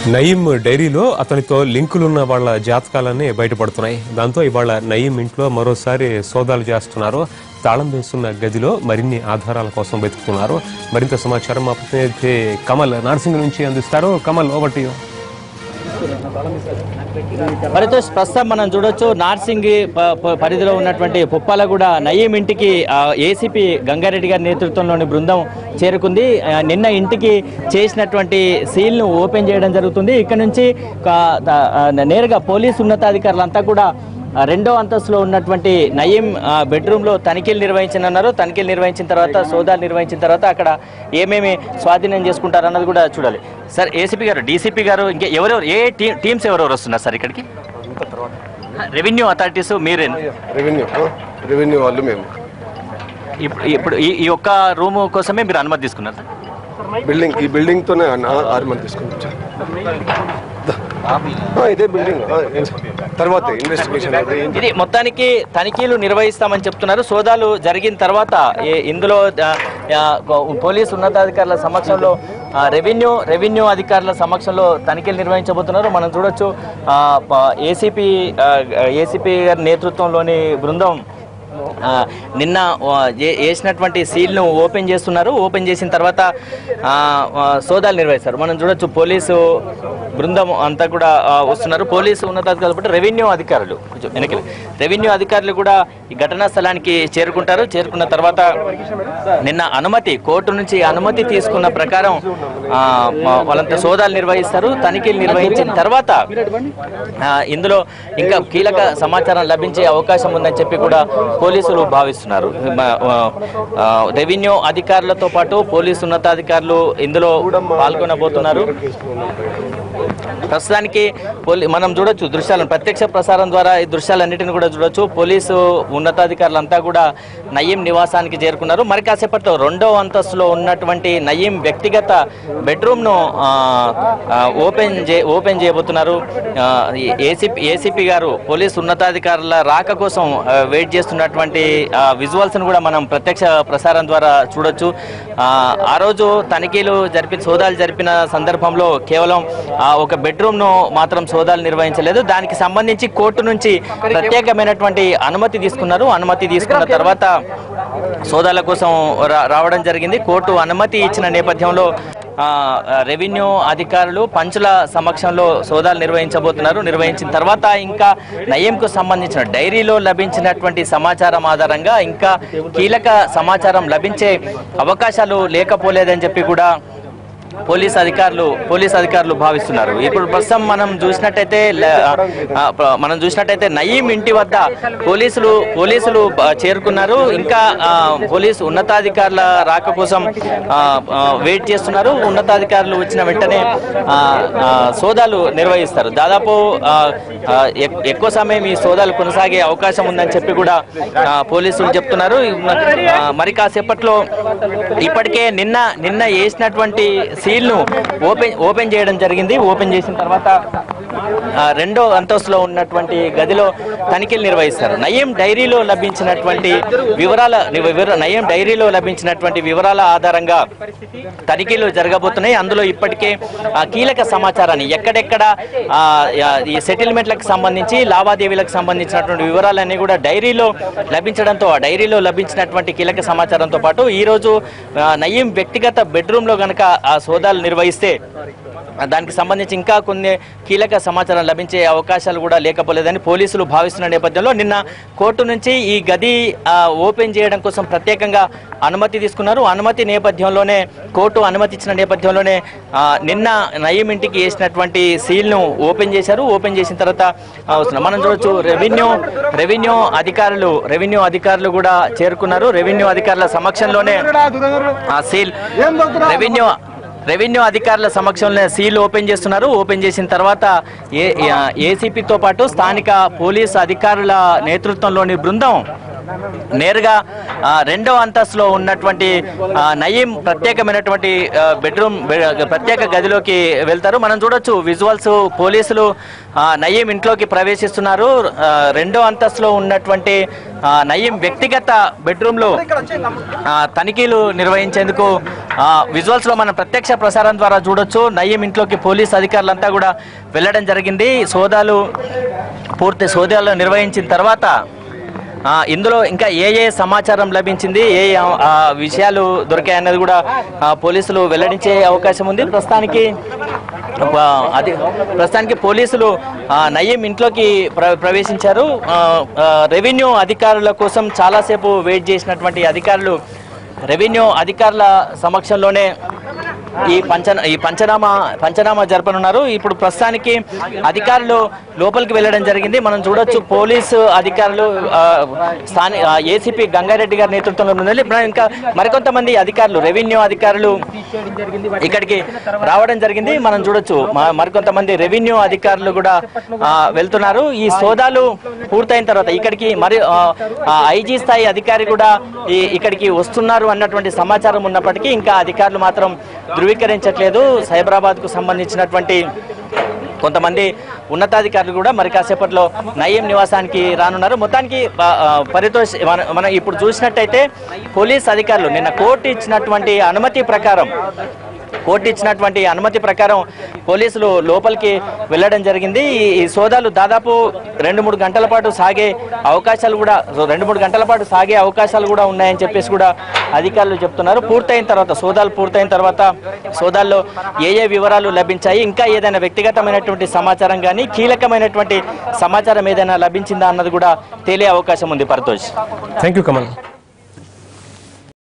నయీం డైరీలో అతనితో లింకులున్న వాళ్ళ జాతకాలన్నీ బయటపడుతున్నాయి దాంతో ఇవాళ నయీం ఇంట్లో మరోసారి సోదాలు చేస్తున్నారు తాళం వేస్తున్న గదిలో మరిన్ని ఆధారాల కోసం వెతుకుతున్నారు మరింత సమాచారం మా ప్రతినిధి కమల్ నార్సింగ్ నుంచి అందిస్తారు Kamal over to you Paritosh ప్రస్తుతం మనం చూడొచ్చు నార్సింగ్ ప- ప- పరిధిలో ఉన్నటువంటి పుప్పాలగూడ నయీం ఇంటికి ఆ, ఏసీపీ గంగారెడ్డి గారి నేతృత్వంలోని బృందం చేరుకుంది ఆ, నిన్న ఇంటికి చేసినటువంటి సీల్ను ఓపెన్ చేయడం జరుగుతుంది ఇక్కడ నుంచి కా- ద- ఆ, నేరుగా పోలీసు ఉన్నతాధికారులంతా కూడా ఆ, రెండో అంతస్తులో ఉన్నటువంటి నయీం ఆ, బెడ్రూమ్లో తనిఖీలు నిర్వహించనున్నారు తనిఖీలు నిర్వహించిన తర్వాత సోదాలు నిర్వహించిన తర్వాత అక్కడ ఏమేమి స్వాధీనం చేసుకుంటారు అన్నది కూడా చూడాలి సార్ ఏసీపీ గారు డీసీపీ గారు ఇంకా ఎవరెవరు ఏ టీ టీమ్స్ ఎవరెవరు వస్తున్నారు సార్ ఇక్కడికి రెవెన్యూ అథారిటీస్ మీరే రెవెన్యూ ఆ? రెవెన్యూ వాళ్ళు మేము ఇప్పుడు ఇప్పుడు ఈ ఈ ఒక్క రూమ్ కోసమే మీరు అనుమతి తీసుకున్నారు సార్ బిల్డింగ్ ఈ బిల్డింగ్ తోనే ఆ- ఆరు మంది తీసుకుని వచ్చారు దా. ఆ, ఇదే బిల్డింగ్ ఆ, తర్వాత ఇన్వెస్టిగేషన్ ఇది మొత్తానికి తనిఖీలు నిర్వహిస్తామని చెప్తున్నారు సోదాలు జరిగిన తర్వాత ఏ- ఇందులో ఆ, ఆ, పోలీసు ఉన్నతాధికారుల సమక్షంలో ఆ, రెవెన్యూ రెవెన్యూ అధికారుల సమక్షంలో తనిఖీలు నిర్వహించబోతున్నారు మనం చూడొచ్చు ఆ, ప- ఏసీపీ ఆ, ఏసీపీ గారి నేతృత్వంలోని బృందం ఆ, నిన్న ఆ, ఏ- వేసినటువంటి సీల్ను ఓపెన్ చేస్తున్నారు ఓపెన్ చేసిన తర్వాత ఆ, ఆ, సోదాలు నిర్వహిస్తారు మనం చూడొచ్చు పోలీసు బృందం అంతా కూడా ఆ, వస్తున్నారు పోలీసు ఉన్నతాధికారులు పాటు రెవెన్యూ అధికారులు కొంచెం వెనక్కి రెవెన్యూ అధికారులు కూడా ఈ ఘటనా స్థలానికి చేరుకుంటారు చేరుకున్న తర్వాత నిన్న అనుమతి కోర్టు నుంచి అనుమతి తీసుకున్న ప్రకారం ఆ, మా- వాళ్ళంతా సోదాలు నిర్వహిస్తారు తనిఖీలు నిర్వహించిన తర్వాత ఆ, ఇందులో ఇంకా కీలక సమాచారం లభించే అవకాశం ఉందని చెప్పి కూడా పోలీసులు భావిస్తున్నారు మ- ఆ, రెవెన్యూ అధికారులతో పాటు పోలీసు ఉన్నతాధికారులు ఇందులో పాల్గొనబోతున్నారు ప్రస్తుతానికి పోలీ మనం చూడొచ్చు దృశ్యాలను ప్రత్యక్ష ప్రసారం ద్వారా ఈ దృశ్యాలన్నిటిని కూడా చూడొచ్చు పోలీసు ఉన్నతాధికారులంతా కూడా నయీం నివాసానికి చేరుకున్నారు మరి కాసేపట్లో రెండో అంతస్తులో ఉన్నటువంటి నయీం వ్యక్తిగత బెడ్రూమ్ను ఆ, ఆ, ఓపెన్ చే ఓపెన్ చేయబోతున్నారు ఆ, ఈ ఏసీపీ ఏసీపీ గారు పోలీసు ఉన్నతాధికారుల రాక కోసం ఆ, వెయిట్ చేస్తున్నటువంటి ఆ, విజువల్స్ను కూడా మనం ప్రత్యక్ష ప్రసారం ద్వారా చూడొచ్చు ఆ, ఆ రోజు తనిఖీలు జరిపి సోదాలు జరిపిన సందర్భంలో కేవలం ఆ, ఒక బెడ్రూమ్ను మాత్రం సోదాలు నిర్వహించలేదు దానికి సంబంధించి కోర్టు నుంచి ప్రత్యేకమైనటువంటి అనుమతి తీసుకున్నారు అనుమతి తీసుకున్న తర్వాత సోదాల కోసం రా- రావడం జరిగింది కోర్టు అనుమతి ఇచ్చిన నేపథ్యంలో ఆ, రెవెన్యూ అధికారులు పంచుల సమక్షంలో సోదాలు నిర్వహించబోతున్నారు నిర్వహించిన తర్వాత ఇంకా నయంకు సంబంధించిన డైరీలో లభించినటువంటి సమాచారం ఆధారంగా ఇంకా కీలక సమాచారం లభించే అవకాశాలు లేకపోలేదని చెప్పి కూడా పోలీస్ అధికారులు పోలీస్ అధికారులు భావిస్తున్నారు ఇప్పుడు ప్రస్తుతం మనం చూసినట్టయితే ల- ఆ, ప్ర- మనం చూసినట్టయితే నయీం ఇంటి వద్ద పోలీసులు పోలీసులు ఆ, చేరుకున్నారు ఇంకా ఆ, పోలీసు ఉన్నతాధికారుల రాక కోసం ఆ, ఆ, వెయిట్ చేస్తున్నారు ఉన్నతాధికారులు వచ్చిన వెంటనే ఆ, ఆ, సోదాలు నిర్వహిస్తారు దాదాపు ఆ, ఆ, ఎక్- ఎక్కువ సమయం ఈ సోదాలు కొనసాగే అవకాశం ఉందని చెప్పి కూడా ఆ, పోలీసులు చెప్తున్నారు ఆ, మరి కాసేపట్లో ఇప్పటికే నిన్న నిన్న వేసినటువంటి సీల్ను ఓపెన్ ఓపెన్ చేయడం జరిగింది ఓపెన్ చేసిన తర్వాత ఆ, రెండో అంతస్తులో ఉన్నటువంటి గదిలో తనిఖీలు నిర్వహిస్తారు నయం డైరీలో లభించినటువంటి వివరాల వివర- నయం డైరీలో లభించినటువంటి వివరాల ఆధారంగా తనిఖీలు జరగబోతున్నాయి అందులో ఇప్పటికే ఆ, కీలక సమాచారాన్ని ఎక్కడెక్కడ ఆ, ఆ, ఈ సెటిల్మెంట్లకు సంబంధించి లావాదేవీలకు సంబంధించినటువంటి వివరాలన్నీ కూడా డైరీలో లభించడంతో ఆ డైరీలో లభించినటువంటి కీలక సమాచారంతో పాటు ఈ రోజు ఆ, నయీం వ్యక్తిగత బెడ్రూమ్లో గనక ఆ సోదాలు నిర్వహిస్తే ఆ, దానికి సంబంధించి ఇంకా కొన్ని కీలక సమాచారం లభించే అవకాశాలు కూడా లేకపోలేదని పోలీసులు భావిస్తున్న నేపథ్యంలో నిన్న కోర్టు నుంచి ఈ గది ఆ, ఓపెన్ చేయడం కోసం ప్రత్యేకంగా అనుమతి తీసుకున్నారు అనుమతి నేపథ్యంలోనే కోర్టు అనుమతి ఇచ్చిన నేపథ్యంలోనే ఆ, నిన్న నయీం ఇంటికి వేసినటువంటి సీల్ను ఓపెన్ చేశారు ఓపెన్ చేసిన తర్వాత ఆ, వస్తున్నారు మనం చూడొచ్చు రెవెన్యూ రెవెన్యూ అధికారులు రెవెన్యూ అధికారులు కూడా చేరుకున్నారు రెవెన్యూ అధికారుల సమక్షంలోనే ఆ సీల్ రెవెన్యూ రెవెన్యూ అధికారుల సమక్షంలో సీల్ ఓపెన్ చేస్తున్నారు ఓపెన్ చేసిన తర్వాత ఏ ఏసీపీతో పాటు స్థానిక పోలీస్ అధికారుల నేతృత్వంలోని బృందం నేరుగా ఆ, రెండో అంతస్తులో ఉన్నటువంటి ఆ, నయీం ప్రత్యేకమైనటువంటి ఆ, బెడ్రూమ్ బె- ప్రత్యేక గదిలోకి వెళ్తారు మనం చూడొచ్చు విజువల్స్ పోలీసులు ఆ, నయీం ఇంట్లోకి ప్రవేశిస్తున్నారు ఆ, రెండో అంతస్తులో ఉన్నటువంటి ఆ, నయీం వ్యక్తిగత బెడ్రూమ్లో ఆ, తనిఖీలు నిర్వహించేందుకు విజువల్స్ లో మనం ప్రత్యక్ష ప్రసారం ద్వారా చూడొచ్చు నయ్యం ఇంట్లోకి పోలీస్ అధికారులంతా కూడా వెళ్ళడం జరిగింది సోదాలు పూర్తి సోదాలు నిర్వహించిన తర్వాత ఆ, ఇందులో ఇంకా ఏ ఏ సమాచారం లభించింది ఏ ఏ, ఆ, విషయాలు దొరికాయన్నది కూడా ఆ, పోలీసులు వెల్లడించే అవకాశం ఉంది ప్రస్తుతానికి ఆ, అది ప్రస్తుతానికి పోలీసులు ఆ, నయీం ఇంట్లోకి ప్ర ప్రవేశించారు ఆ, ఆ, రెవెన్యూ అధికారుల కోసం చాలాసేపు వెయిట్ చేసినటువంటి అధికారులు రెవెన్యూ అధికారుల సమక్షంలోనే ఈ పంచ ఈ పంచనామా పంచనామా జరపనున్నారు ఇప్పుడు ప్రస్తుతానికి అధికారులు లోపలికి వెళ్ళడం జరిగింది మనం చూడొచ్చు పోలీసు అధికారులు ఆ, స్థానిక ఏసీపీ గంగారెడ్డి గారి నేతృత్వంలో ఉన్నది ఇప్పుడు ఇంకా మరికొంతమంది అధికారులు రెవెన్యూ అధికారులు ఇక్కడికి రావడం జరిగింది మనం చూడొచ్చు మ- మరికొంతమంది రెవెన్యూ అధికారులు కూడా ఆ, వెళ్తున్నారు ఈ సోదాలు పూర్తయిన తర్వాత ఇక్కడికి మరి ఐజీ స్థాయి అధికారి కూడా ఈ ఇక్కడికి వస్తున్నారు అన్నటువంటి సమాచారం ఉన్నప్పటికీ ఇంకా అధికారులు మాత్రం ధృవీకరించట్లేదు సైబరాబాద్ కు సంబంధించినటువంటి కొంతమంది ఉన్నతాధికారులు కూడా మరి కాసేపట్లో నయీం నివాసానికి రానున్నారు మొత్తానికి ఆ, ఆ, పరితోష్ మన- మనం ఇప్పుడు చూసినట్టయితే పోలీస్ అధికారులు నిన్న కోర్టు ఇచ్చినటువంటి అనుమతి ప్రకారం కోర్టు ఇచ్చినటువంటి అనుమతి ప్రకారం పోలీసులు లోపలికి వెళ్ళడం జరిగింది ఈ- ఈ సోదాలు దాదాపు రెండు మూడు గంటల పాటు సాగే అవకాశాలు కూడా రెండు మూడు గంటల పాటు సాగే అవకాశాలు కూడా ఉన్నాయని చెప్పేసి కూడా అధికారులు చెప్తున్నారు పూర్తయిన తర్వాత సోదాలు పూర్తయిన తర్వాత సోదాల్లో ఏ ఏ వివరాలు లభించాయి ఇంకా ఏదైనా వ్యక్తిగతమైనటువంటి సమాచారం కానీ కీలకమైనటువంటి సమాచారం ఏదైనా లభించిందా అన్నది కూడా తేలే అవకాశం ఉంది పరతోష్ థ్యాంక్ యూ కమల్